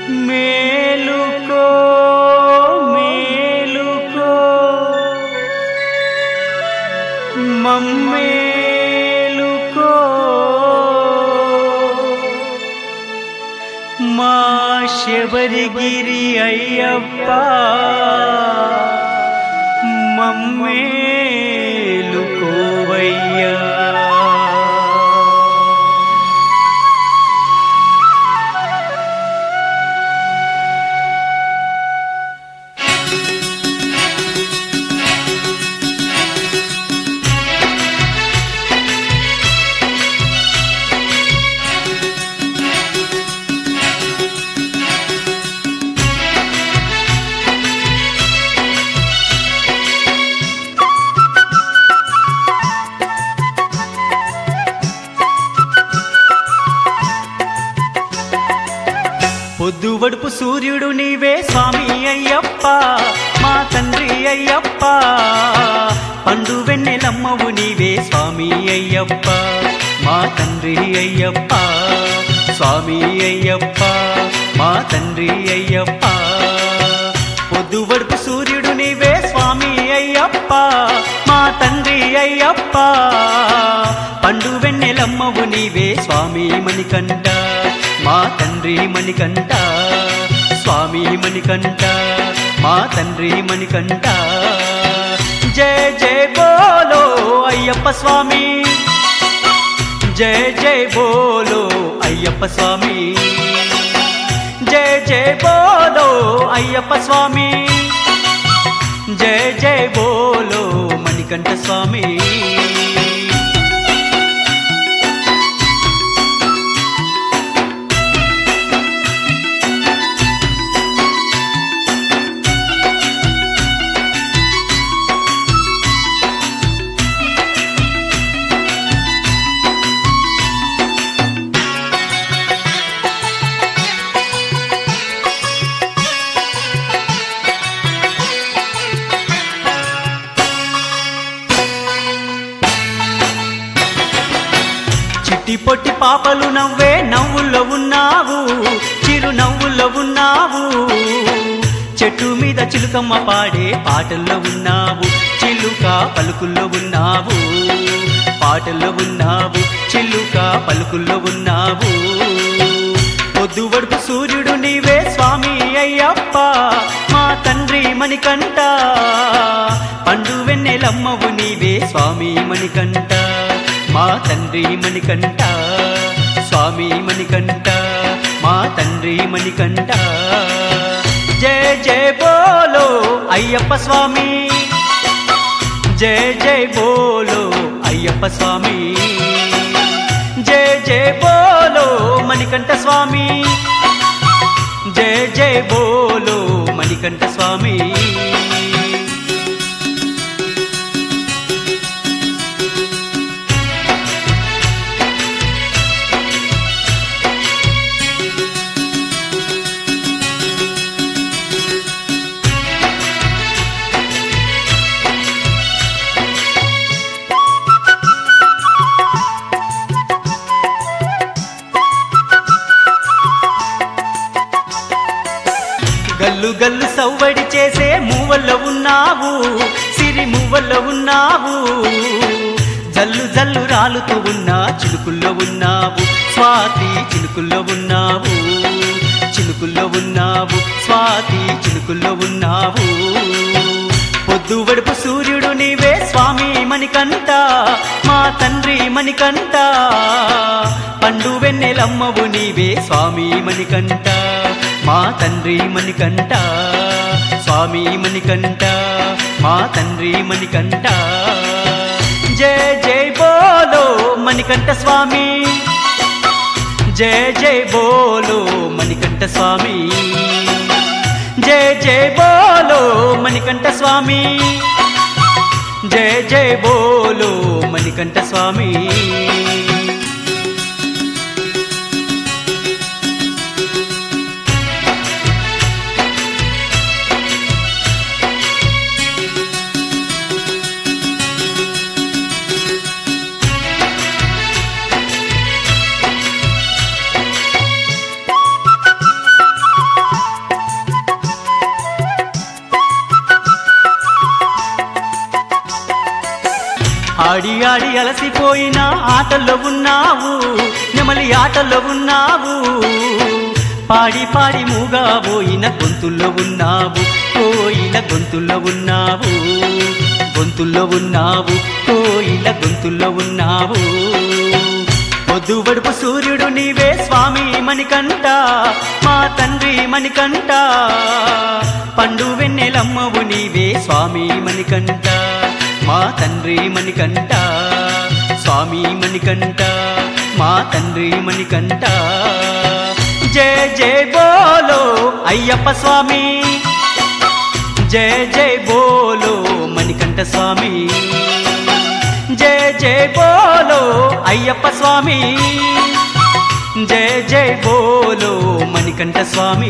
మేలుకో మేలుకో మమ్మేలుకో మా శబరిగిరి అయ్యప్ప మమ్మేలుకోవయ్యా పొద్దు వడుపు సూర్యుడు నీవే స్వామి అయ్యప్ప మా తండ్రి అయ్యప్ప పండు వెన్నెలమ్మవు నీవే స్వామి అయ్యప్ప మా తండ్రి అయ్యప్ప స్వామి అయ్యప్ప మా తండ్రి అయ్యప్ప పొద్దు వడుపు సూర్యుడు నీవే స్వామి అయ్యప్ప మా తండ్రి అయ్యప్ప పండు వెన్నెలమ్మవు నీవే స్వామి మణికంఠ మా తండ్రి మణికంఠ స్వామి మణికంఠ మా తండ్రి మణికంఠ జయ జయ బోలో అయ్యప్ప స్వామి జయ జయ బోలో అయ్యప్ప స్వామి జయ జయ బోలో అయ్యప్ప స్వామి జయ జయ బోలో మణికంఠ స్వామి చిట్టి పొట్టి పాపలు నవ్వే నవ్వుల్లో ఉన్నావు చిరు నవ్వుల్లో ఉన్నావు చెట్టు మీద చిలుకమ్మ పాడే పాటల్లో ఉన్నావు చిలుక పలుకుల్లో ఉన్నావు పాటల్లో ఉన్నావు చిలుక పలుకుల్లో ఉన్నావు పొద్దు వడుపు సూర్యుడు నీవే స్వామి అయ్యప్ప మా తండ్రి మణికంఠ పండు వెన్నెలమ్మవు నీవే స్వామి మణికంఠ మా తండ్రి మణికంఠ స్వామి మణికంఠ మా తండ్రి మణికంఠ జయ జయ బోలో అయ్యప్ప స్వామి జయ జయ బోలో అయ్యప్ప స్వామి జయ జయ బోలో మణికంఠ స్వామి జయ జయ బోలో మణికంఠ స్వామి గల్లు గల్లు సవ్వడి చేసే మూవల్లో ఉన్నావు సిరి మూవల్లో ఉన్నావు జల్లు జల్లు రాలుతూ ఉన్నా చిలుకుల్లో ఉన్నావు స్వాతి చిలుకుల్లో ఉన్నావు చిలుకుల్లో ఉన్నావు స్వాతి చిలుకుల్లో ఉన్నావు పొద్దు వడుపు సూర్యుడు నీవే స్వామి మణికంఠ మా తండ్రి మణికంఠ పండు వెన్నెలమ్మవు నీవే స్వామి మణికంఠ మా తండ్రి మణికంఠ స్వామి మణికంఠ మా తండ్రి మణికంఠ జయ జయ బోలో మణికంఠ స్వామి జయ జయ బోలో మణికంఠ స్వామి జయ జయ బోలో మణికంఠ స్వామి జయ జయ బోలో మణికంఠ స్వామి ఆడి అలసిపోయిన ఆటల్లో ఉన్నావు నెమలి ఆటల్లో ఉన్నావు పాడి పాడి మూగా పోయిన గొంతుల్లో ఉన్నావు కోయిల గొంతుల్లో ఉన్నావు గొంతుల్లో ఉన్నావు కోయిల గొంతుల్లో ఉన్నావు పొద్దు వడుపు సూర్యుడు నీవే స్వామి మణికంట మా తండ్రి మణికంట పండు వెన్నెలమ్మవు నీవే స్వామి మణికంట మా తండ్రి మణికంట స్వామి మణికంట మా తండ్రి మణికంట జయ జయ బోలో అయ్యప్ప స్వామి జయ జయ బోలో మణికంఠ స్వామి జయ జయ బోలో అయ్యప్ప స్వామి జయ జయ బోలో మణికంఠ స్వామి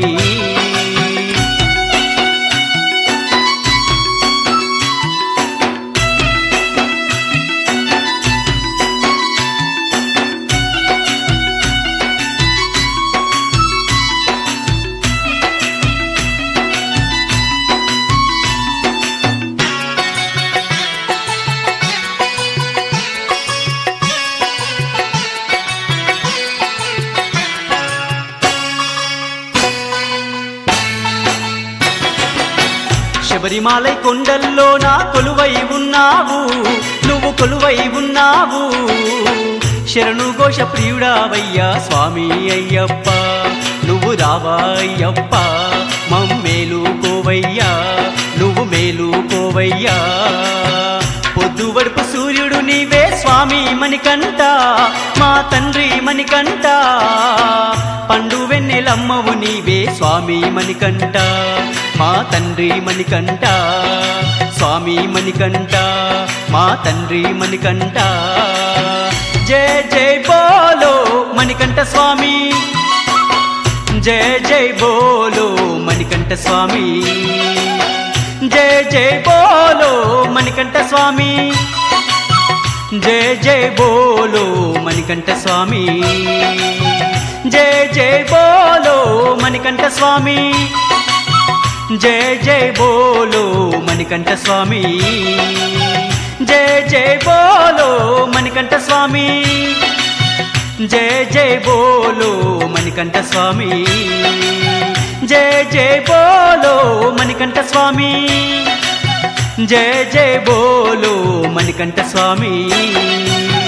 శబరిమాలై కొండల్లో నా కొలువై ఉన్నావు నువ్వు కొలువై ఉన్నావు శరణు ఘోష ప్రియుడావయ్యా స్వామి అయ్యప్ప నువ్వు రావా అయ్యప్ప మమ్మేలు కోవయ్యా నువ్వు మేలు కోవయ్యా పొద్దు వడుపు సూర్యుడు నీవే స్వామి మణికంట మా తండ్రి మణికంట పండు వెన్నెలమ్మవు నీవే స్వామి మణికంట మా తండ్రి మణికంట స్వామి మణికంట మా తండ్రి మణికంట జయ జయ బోలో మణికంఠ స్వామి జయ జయ బోలో మణికంఠ స్వామి జయ జయ బోలో మణికంఠ స్వామి జయ జయ బోలో మణికంఠ స్వామి జయ జయ బోలో మణికంఠ స్వామి జయ జయ బోలో మణికంఠ స్వామి జయ జయ బోలో మణికంఠ స్వామి జయ జయ బోలో మణికంఠ స్వామి జయ జయ బోలో మణికంఠ స్వామి జయ జయ బోలో మణికంఠ స్వామి